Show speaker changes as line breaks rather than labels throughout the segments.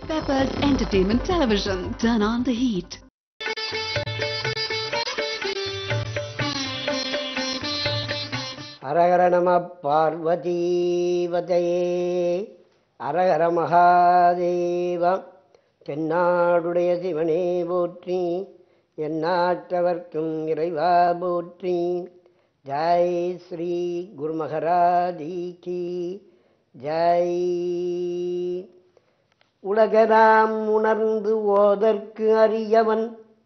Peppers Entertainment Television. Turn on the heat.
அரகர நம பார்வதீவதையே அரகர மகாதேவம் தென்னாடுடைய சிவனே போற்றி எந்நாட்டவர்க்கும் இறைவா போற்றி ஜெய் ஸ்ரீ குருமகராதி கி ஜெய் உலகராம் உணர்ந்து ஓதற்கு அறியவன்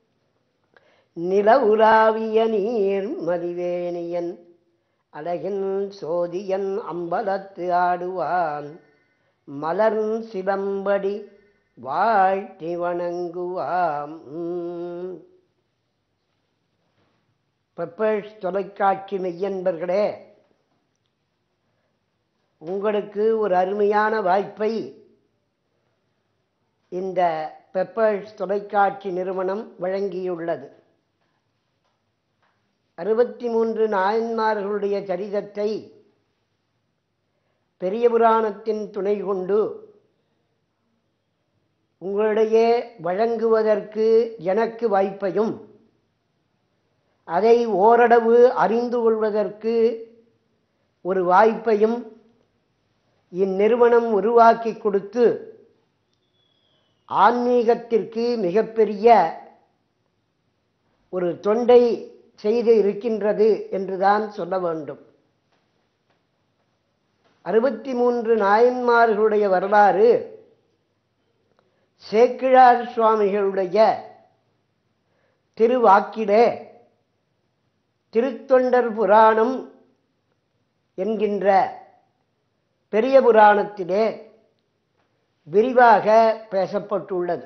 நிலவுலாவிய நீர் மதிவேணியன் அழகின் சோதியன் அம்பலத்து ஆடுவான் மலர் சிலம்படி வாழ்த்தி வணங்குவாம் உம். பெப்பர்ஸ் தொலைக்காட்சி மெய்யன்பர்களே உங்களுக்கு ஒரு அருமையான வாய்ப்பை இந்த பெப்பர்ஸ் தொலைக்காட்சி நிறுவனம் வழங்கியுள்ளது அறுபத்தி மூன்று நாயன்மார்களுடைய சரிதத்தை பெரிய புராணத்தின் துணை கொண்டு உங்களிடையே வழங்குவதற்கு எனக்கு வாய்ப்பையும் அதை ஓரளவு அறிந்து கொள்வதற்கு ஒரு வாய்ப்பையும் இந்நிறுவனம் உருவாக்கி கொடுத்து ஆன்மீகத்திற்கு மிகப்பெரிய ஒரு தொண்டை செய்து இருக்கின்றது என்றுதான் சொல்ல வேண்டும் அறுபத்தி மூன்று நாயன்மார்களுடைய வரலாறு சேக்கிழார் சுவாமிகளுடைய திருவாக்கிலே திருத்தொண்டர் புராணம் என்கின்ற பெரிய புராணத்திலே விரிவாக பேசப்பட்டுள்ளது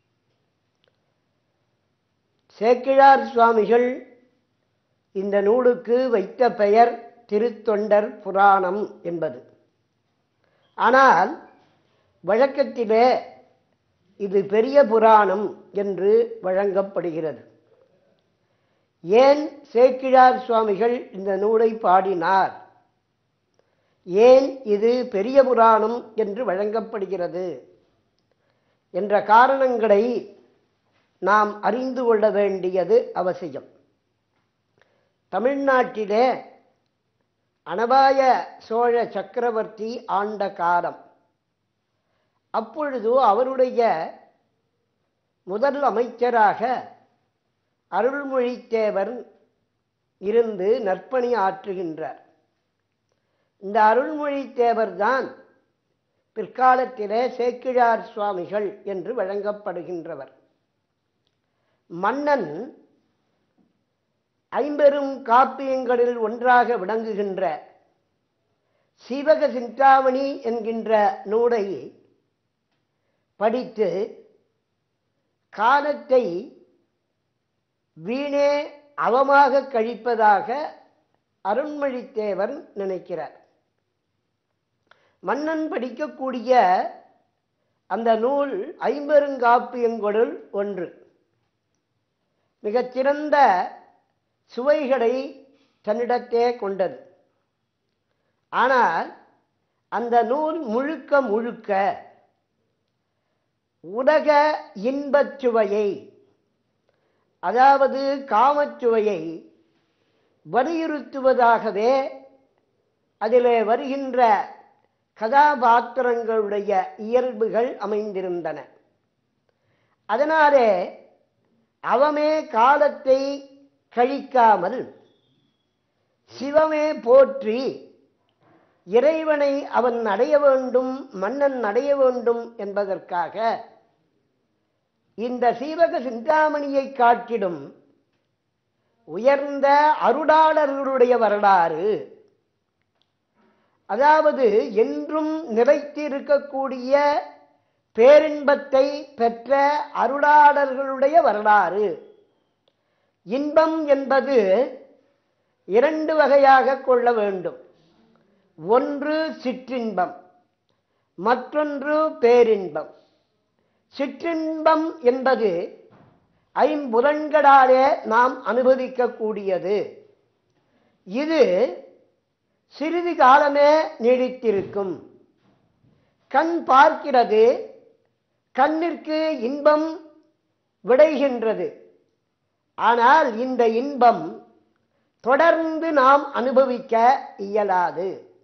சேக்கிழார் சுவாமிகள் இந்த நூலுக்கு வைத்த பெயர் திருத்தொண்டர் புராணம் என்பது ஆனால் வழக்கத்திலே இது பெரிய புராணம் என்று வழங்கப்படுகிறது ஏன் சேக்கிழார் சுவாமிகள் இந்த நூலை பாடினார் ஏன் இது பெரிய புராணம் என்று வழங்கப்படுகிறது என்ற காரணங்களை நாம் அறிந்து கொள்ள வேண்டியது அவசியம் தமிழ்நாட்டிலே அனபாய சோழ சக்கரவர்த்தி ஆண்ட காலம் அப்பொழுது அவருடைய முதல் அமைச்சராக அருள்மொழித்தேவர் இருந்து நற்பணி ஆற்றுகின்றார் இந்த அருள்மொழித்தேவர் தான் பிற்காலத்திலே சேக்கிழார் சுவாமிகள் என்று வழங்கப்படுகின்றவர் மன்னன் ஐம்பெரும் காப்பியங்களில் ஒன்றாக விளங்குகின்ற சீவக சிந்தாமணி என்கின்ற நூலை படித்து காலத்தை வீணே அவமாக கழிப்பதாக அருண்மொழித்தேவர் நினைக்கிறார் மன்னன் படிக்கக்கூடிய அந்த நூல் ஐம்பெருங்காப்பியங்களுள் ஒன்று மிகச்சிறந்த சுவைகளை தன்னிடத்தே கொண்டது ஆனால் அந்த நூல் முழுக்க முழுக்க உலக இன்பச் சுவையை அதாவது காமச்சுவையை வலியுறுத்துவதாகவே அதிலே வருகின்ற கதாபாத்திரங்களுடைய இயல்புகள் அமைந்திருந்தன அதனாலே அவமே காலத்தை கழிக்காமல் சிவமே போற்றி இறைவனை அவன் அடைய வேண்டும் மன்னன் அடைய வேண்டும் என்பதற்காக இந்த சீவக சிந்தாமணியை காட்டிடும் உயர்ந்த அருளாளர்களுடைய வரலாறு அதாவது என்றும் நிலைத்திருக்கக்கூடிய பேரின்பத்தை பெற்ற அருளாளர்களுடைய வரலாறு இன்பம் என்பது இரண்டு வகையாக கொள்ள வேண்டும் ஒன்று சிற்றின்பம் மற்றொன்று பேரின்பம் சிற்றின்பம் என்பது ஐம்புலன்களாலே நாம் அனுபவிக்கக்கூடியது இது சிறிது காலமே நீடித்திருக்கும் கண் பார்க்கிறது கண்ணிற்கு இன்பம் விடைகின்றது ஆனால் இந்த இன்பம் தொடர்ந்து நாம் அனுபவிக்க இயலாது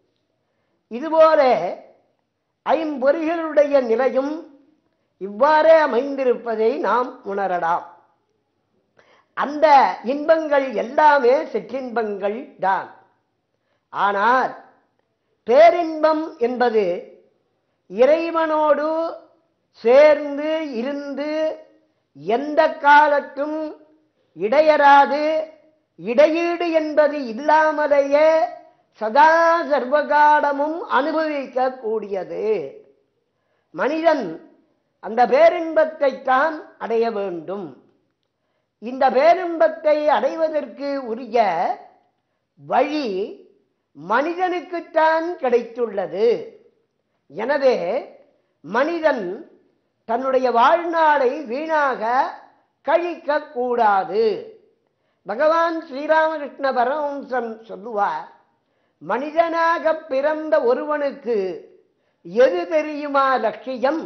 இதுபோல ஐம்பொறிகளுடைய நிலையும் இவ்வாறே அமைந்திருப்பதை நாம் உணரலாம் அந்த இன்பங்கள் எல்லாமே சிற்றின்பங்கள் தான் ஆனால் பேரின்பம் என்பது இறைவனோடு சேர்ந்து இருந்து எந்த காலத்தும் இடையராது இடையீடு என்பது இல்லாமலேயே சதா சர்வகாலமும் அனுபவிக்க கூடியது மனிதன் அந்த பேரின்பத்தை தான் அடைய வேண்டும் இந்த பேரின்பத்தை அடைவதற்கு உரிய வழி மனிதனுக்குத்தான் கிடைத்துள்ளது எனவே மனிதன் தன்னுடைய வாழ்நாளை வீணாக கழிக்க கூடாது பகவான் ஸ்ரீராமகிருஷ்ண பரமஹம்சன் சொல்லுவார் மனிதனாக பிறந்த ஒருவனுக்கு எது தெரியுமா லட்சியம்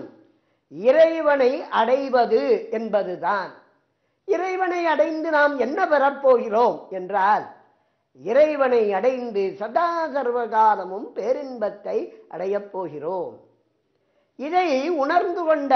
இறைவனை அடைவது என்பதுதான் இறைவனை அடைந்து நாம் என்ன பெறப்போகிறோம் என்றால் இறைவனை அடைந்து சதா சர்வகாலமும் பேரின்பத்தை அடையப் போகிறோம் இதை உணர்ந்து கொண்ட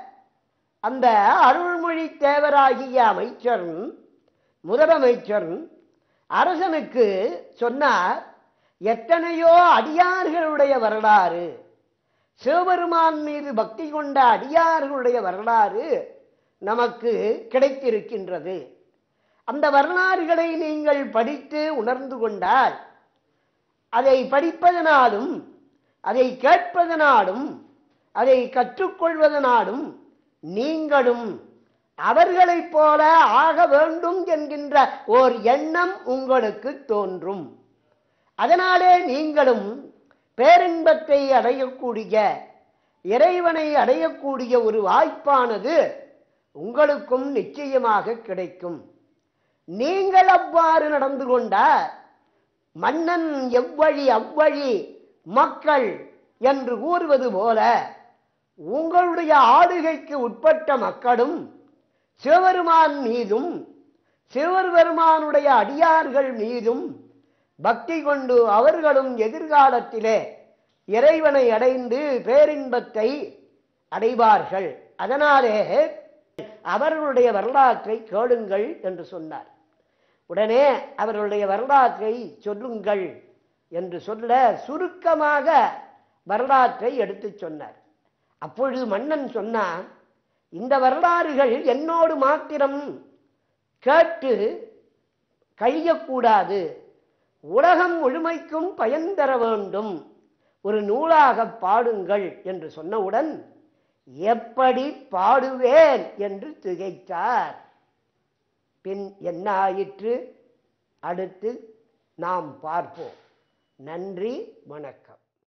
அந்த அருள்மொழி தேவராகிய அமைச்சர் முதலமைச்சர் அரசனுக்கு சொன்னார் எத்தனையோ அடியார்களுடைய வரலாறு சிவபெருமான் மீது பக்தி கொண்ட அடியார்களுடைய வரலாறு நமக்கு கிடைத்திருக்கின்றது அந்த வரலாறுகளை நீங்கள் படித்து உணர்ந்து கொண்டால் அதை படிப்பதனாலும் அதை கேட்பதனாலும் அதை கற்றுக்கொள்வதனாலும் நீங்களும் அவர்களைப் போல ஆக வேண்டும் என்கின்ற ஓர் எண்ணம் உங்களுக்கு தோன்றும் அதனாலே நீங்களும் பேரின்பத்தை அடையக்கூடிய இறைவனை அடையக்கூடிய ஒரு வாய்ப்பானது உங்களுக்கும் நிச்சயமாக கிடைக்கும் நீங்கள் அவ்வாறு நடந்து கொண்டால் மன்னன் எவ்வழி அவ்வழி மக்கள் என்று கூறுவது போல உங்களுடைய ஆளுகைக்கு உட்பட்ட மக்களும் சிவபெருமான் மீதும் சிவபெருமானுடைய அடியார்கள் மீதும் பக்தி கொண்டு அவர்களும் எதிர்காலத்திலே இறைவனை அடைந்து பேரின்பத்தை அடைவார்கள் அதனாலே அவர்களுடைய வரலாற்றை கேளுங்கள் என்று சொன்னார் உடனே அவர்களுடைய வரலாற்றை சொல்லுங்கள் என்று சொல்ல சுருக்கமாக வரலாற்றை எடுத்துச் சொன்னார் அப்பொழுது மன்னன் சொன்னான் இந்த வரலாறுகள் என்னோடு மாத்திரம் கேட்டு கழியக்கூடாது உலகம் முழுமைக்கும் பயன் தர வேண்டும் ஒரு நூலாக பாடுங்கள் என்று சொன்னவுடன் எப்படி பாடுவேன் என்று திகைத்தார் பின் என்ன ஆயிற்று அடுத்து நாம் பார்ப்போம் நன்றி வணக்கம்